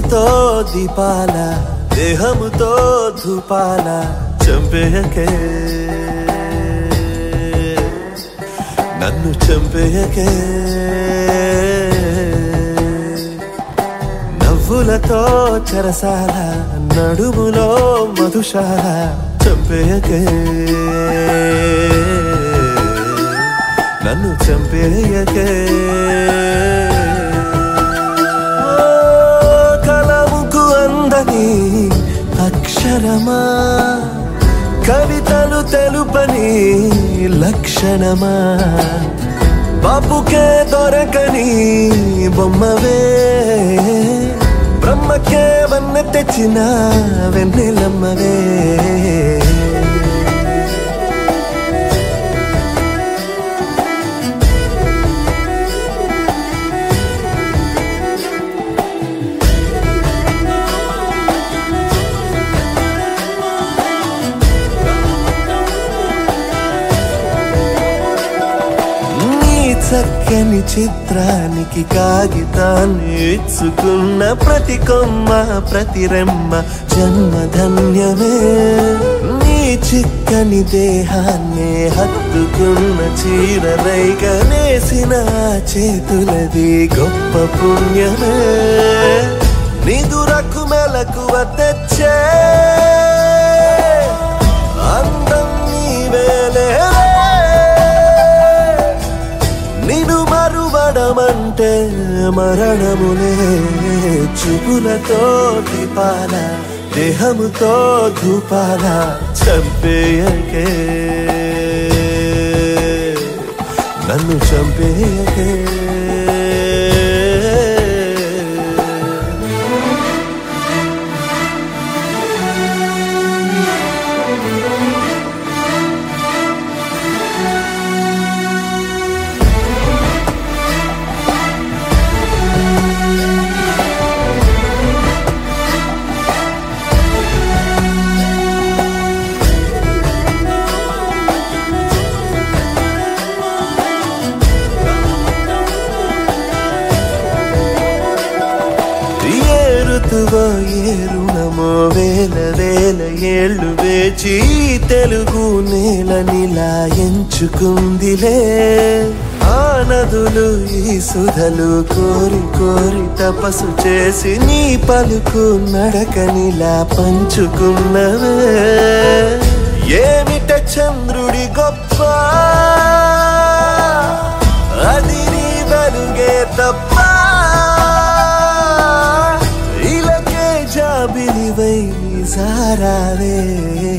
నవ్వులతో దీపాల దేహముతో ధూపాల చంపేయకే నన్ను చంపేయకే నవ్వులతో చెరసాల నడుములో మధుశాల చంపేయకే నన్ను చంపేయకే ఓ, కలముకు అందని అక్షరమా కవితలు తెలుపని లక్షణమా బాపుకే దొరకని బొమ్మవే బ్రహ్మకే వన్న తెచ్చిన వెన్నెలమ్మవే నీ చక్కని చిత్రానికి కాగితాన్ని ఇచ్చుకున్న ప్రతి కొమ్మ ప్రతి రెమ్మ జన్మధన్యమే నీ చిక్కని దేహాన్ని హత్తుకున్న చీర రైగనేసిన చేతులది గొప్ప పుణ్యమే నిదురకు మెలకువ తెచ్చే అందం నీవేలే నిన్ను మరువడమంటే మరణములే చూపులతో దీపాల దేహముతో ధూపాల చంపేయకే నన్ను చంపేయకే ఏ ఋతువో ఏ రుణమో వేల వేల ఏళ్ళు వేచి ఈ తెలుగు నేల నిలా ఎంచుకుందిలే ఆ నదులు ఈ సుధలు కోరి కోరి తపస్సు చేసి నీ పలుకు నడకనిలా పంచుకున్నవే ఏమిట చంద్రుడి గొప్ప అది నీ వెలుగే తప్ప ఇలకే జాబిలివై సారావే